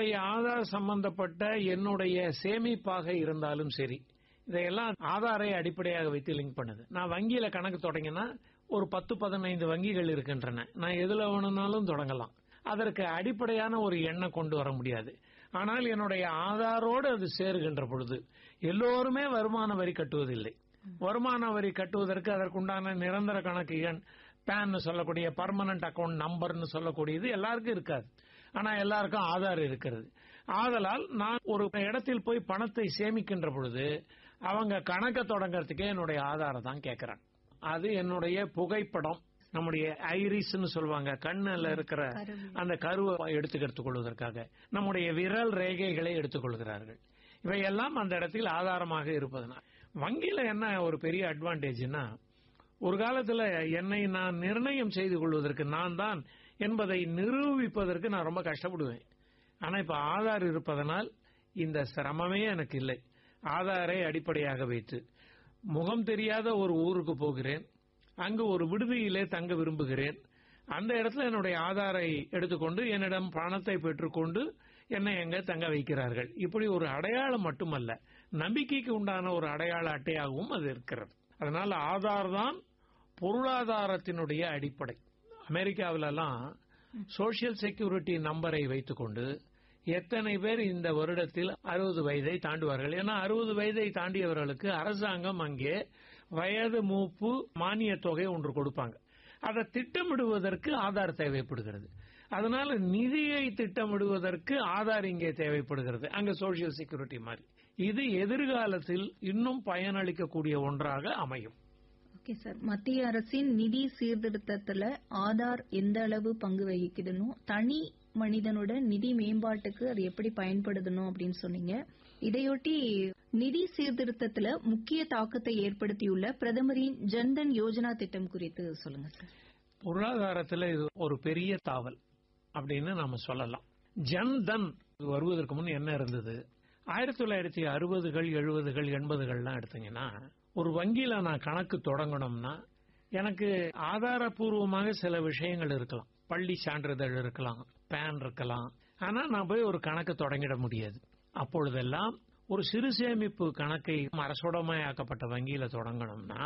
என்னுடைய ஆதார் சம்பந்தப்பட்ட என்னுடைய சேமிப்பாக இருந்தாலும் சரி இதையெல்லாம் ஆதாரை அடிப்படையாக வைத்து லிங்க் பண்ணுது நான் வங்கியில கணக்கு தொடங்கினா ஒரு பத்து பதினைந்து வங்கிகள் இருக்கின்றன நான் எதுல வேணும்னாலும் தொடங்கலாம் அதற்கு அடிப்படையான ஒரு எண்ணை கொண்டு வர முடியாது ஆனால் என்னுடைய ஆதாரோடு அது சேருகின்ற பொழுது எல்லோருமே வருமான வரி கட்டுவதில்லை வருமான வரி கட்டுவதற்கு அதற்குண்டான நிரந்தர கணக்கு எண் பேன் சொல்லக்கூடிய பர்மனன்ட் அக்கவுண்ட் நம்பர்னு சொல்லக்கூடியது எல்லாருக்கும் இருக்காது ஆனா எல்லாருக்கும் ஆதார் இருக்கிறது ஆதலால் நான் ஒரு இடத்தில் போய் பணத்தை சேமிக்கின்ற பொழுது அவங்க கணக்க தொடங்கறதுக்கே என்னுடைய ஆதாரம் தான் கேட்கறாங்க அது என்னுடைய புகைப்படம் நம்முடைய ஐரிஸ்னு சொல்லுவாங்க கண்ணுல இருக்கிற அந்த கருவை எடுத்துக் கொள்வதற்காக நம்முடைய விரல் ரேகைகளை எடுத்துக்கொள்கிறார்கள் இவையெல்லாம் அந்த இடத்தில் ஆதாரமாக இருப்பதனால் வங்கியில என்ன ஒரு பெரிய அட்வான்டேஜ்னா ஒரு காலத்துல என்னை நான் நிர்ணயம் செய்து கொள்வதற்கு நான் தான் என்பதை நிரூபிப்பதற்கு நான் ரொம்ப கஷ்டப்படுவேன் ஆனா இப்ப ஆதார் இருப்பதனால் இந்த சிரமமே எனக்கு இல்லை ஆதாரை அடிப்படையாக வைத்து முகம் தெரியாத ஒரு ஊருக்கு போகிறேன் அங்கு ஒரு விடுதியிலே தங்க விரும்புகிறேன் அந்த இடத்துல என்னுடைய ஆதாரை எடுத்துக்கொண்டு என்னிடம் பணத்தை பெற்றுக்கொண்டு என்னை எங்க தங்க வைக்கிறார்கள் இப்படி ஒரு அடையாளம் மட்டுமல்ல நம்பிக்கைக்கு உண்டான ஒரு அடையாள அட்டையாகவும் அது இருக்கிறது அதனால ஆதார் தான் பொருளாதாரத்தினுடைய அடிப்படை அமெரிக்காவிலெல்லாம் சோசியல் செக்யூரிட்டி நம்பரை வைத்துக்கொண்டு எத்தனை பேர் இந்த வருடத்தில் அறுபது வயதை தாண்டுவார்கள் ஏன்னா அறுபது வயதை தாண்டியவர்களுக்கு அரசாங்கம் அங்கே வயது மூப்பு மானிய தொகை ஒன்று கொடுப்பாங்க அதை திட்டமிடுவதற்கு ஆதார் தேவைப்படுகிறது அதனால நிதியை திட்டமிடுவதற்கு ஆதார் இங்கே தேவைப்படுகிறது அங்க சோசியல் செக்யூரிட்டி மாதிரி இது எதிர்காலத்தில் இன்னும் பயனளிக்கக்கூடிய ஒன்றாக அமையும் ஓகே சார் மத்திய அரசின் நிதி சீர்திருத்தத்துல ஆதார் எந்த அளவு பங்கு வகிக்குதுன்னு தனி மனிதனோட நிதி மேம்பாட்டுக்கு அது எப்படி பயன்படுத்தணும் அப்படின்னு சொன்னீங்க இதையொட்டி நிதி சீர்திருத்தத்துல முக்கிய தாக்கத்தை ஏற்படுத்தியுள்ள பிரதமரின் ஜன்தன் யோஜனா திட்டம் குறித்து சொல்லுங்க சார் பொருளாதாரத்தில் இது ஒரு பெரிய தாவல் அப்படின்னு நாம சொல்லலாம் ஜன்தன் வருவதற்கு முன் என்ன இருந்தது ஆயிரத்தி தொள்ளாயிரத்தி அறுபதுகள் எழுபதுகள் எண்பதுகள்லாம் எடுத்தீங்கன்னா ஒரு வங்கியில நான் கணக்கு தொடங்கணும்னா எனக்கு ஆதாரபூர்வமாக சில விஷயங்கள் இருக்கலாம் பள்ளி சான்றிதழ் இருக்கலாம் பேன் இருக்கலாம் ஆனா நான் போய் ஒரு கணக்கு தொடங்கிட முடியாது அப்பொழுதெல்லாம் ஒரு சிறு சேமிப்பு கணக்கை அரசுடமையாக்கப்பட்ட வங்கியில தொடங்கணும்னா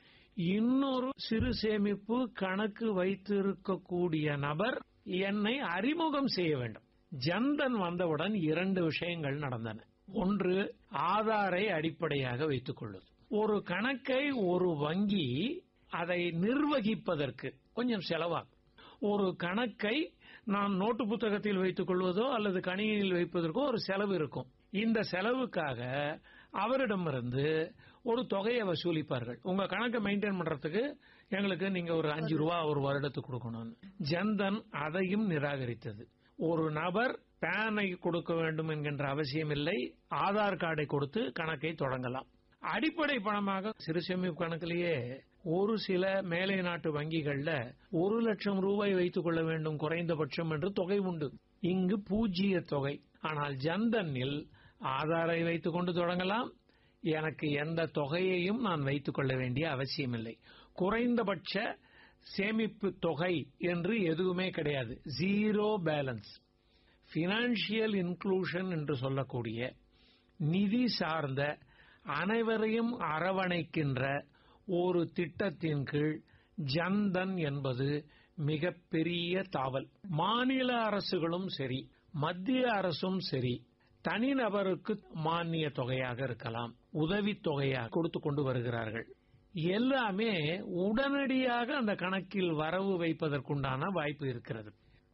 இன்னொரு சிறு சேமிப்பு கணக்கு வைத்திருக்கக்கூடிய நபர் என்னை அறிமுகம் செய்ய வேண்டும் ஜன்தன் வந்தவுடன் இரண்டு விஷயங்கள் நடந்தன ஒன்று ஆதாரை அடிப்படையாக வைத்துக் கொள்வது ஒரு கணக்கை ஒரு வங்கி அதை நிர்வகிப்பதற்கு கொஞ்சம் செலவாகும் ஒரு கணக்கை நான் நோட்டு புத்தகத்தில் வைத்துக் கொள்வதோ அல்லது கணினியில் வைப்பதற்கோ ஒரு செலவு இருக்கும் இந்த செலவுக்காக அவரிடமிருந்து ஒரு தொகையை வசூலிப்பார்கள் உங்க கணக்கை மெயின்டைன் பண்றதுக்கு எங்களுக்கு நீங்க ஒரு அஞ்சு ரூபா ஒரு வருடத்துக்கு கொடுக்கணும் ஜன்தன் அதையும் நிராகரித்தது ஒரு நபர் பேனை கொடுக்க வேண்டும் என்கின்ற அவசியம் இல்லை ஆதார் கார்டை கொடுத்து கணக்கை தொடங்கலாம் அடிப்படை பணமாக சிறு சேமிப்பு கணக்கிலேயே ஒரு சில மேலை நாட்டு வங்கிகள்ல ஒரு லட்சம் ரூபாய் வைத்துக் கொள்ள வேண்டும் குறைந்தபட்சம் என்று தொகை உண்டு இங்கு பூஜ்ஜிய தொகை ஆனால் ஜன்தனில் ஆதாரை வைத்துக் கொண்டு தொடங்கலாம் எனக்கு எந்த தொகையையும் நான் வைத்துக் கொள்ள வேண்டிய அவசியமில்லை குறைந்தபட்ச சேமிப்பு தொகை என்று எதுவுமே கிடையாது ஜீரோ பேலன்ஸ் பினான்சியல் இன்க்ளூஷன் என்று சொல்லக்கூடிய நிதி சார்ந்த அனைவரையும் அரவணைக்கின்ற ஒரு திட்டத்தின் கீழ் ஜன்தன் என்பது மிகப்பெரிய தாவல் மாநில அரசுகளும் சரி மத்திய அரசும் சரி தனிநபருக்கு மானிய தொகையாக இருக்கலாம் உதவி தொகையாக கொடுத்து கொண்டு வருகிறார்கள் எல்லாமே உடனடியாக அந்த கணக்கில் வரவு வைப்பதற்குண்டான வாய்ப்பு இருக்கிறது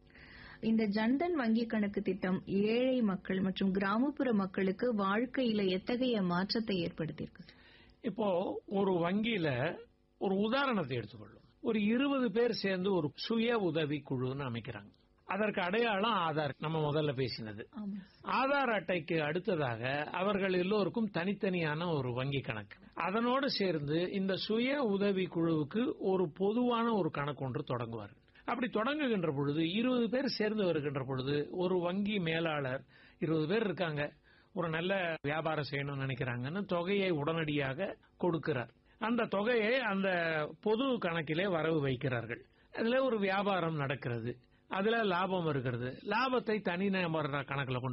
இந்த ஜன்தன் வங்கி கணக்கு திட்டம் ஏழை மக்கள் மற்றும் கிராமப்புற மக்களுக்கு வாழ்க்கையில எத்தகைய மாற்றத்தை ஏற்படுத்தியிருக்கு இப்போ ஒரு வங்கியில ஒரு உதாரணத்தை எடுத்துக்கொள்ளும் ஒரு இருபது பேர் சேர்ந்து ஒரு சுய உதவி குழுன்னு அமைக்கிறாங்க அதற்கு அடையாளம் ஆதார் நம்ம முதல்ல பேசினது ஆதார் அட்டைக்கு அடுத்ததாக அவர்கள் எல்லோருக்கும் தனித்தனியான ஒரு வங்கி கணக்கு அதனோடு சேர்ந்து இந்த சுய உதவி குழுவுக்கு ஒரு பொதுவான ஒரு கணக்கு ஒன்று தொடங்குவார்கள் அப்படி தொடங்குகின்ற பொழுது இருபது பேர் சேர்ந்து வருகின்ற பொழுது ஒரு வங்கி மேலாளர் இருபது பேர் இருக்காங்க ஒரு நல்ல வியாபாரம் செய்யணும்னு நினைக்கிறாங்கன்னு தொகையை உடனடியாக கொடுக்கிறார் அந்த தொகையை அந்த பொது கணக்கிலே வரவு வைக்கிறார்கள் அதுல ஒரு வியாபாரம் நடக்கிறது அதுல லாபம் இருக்கிறது லாபத்தை தனிநபர் கணக்குல கொண்டு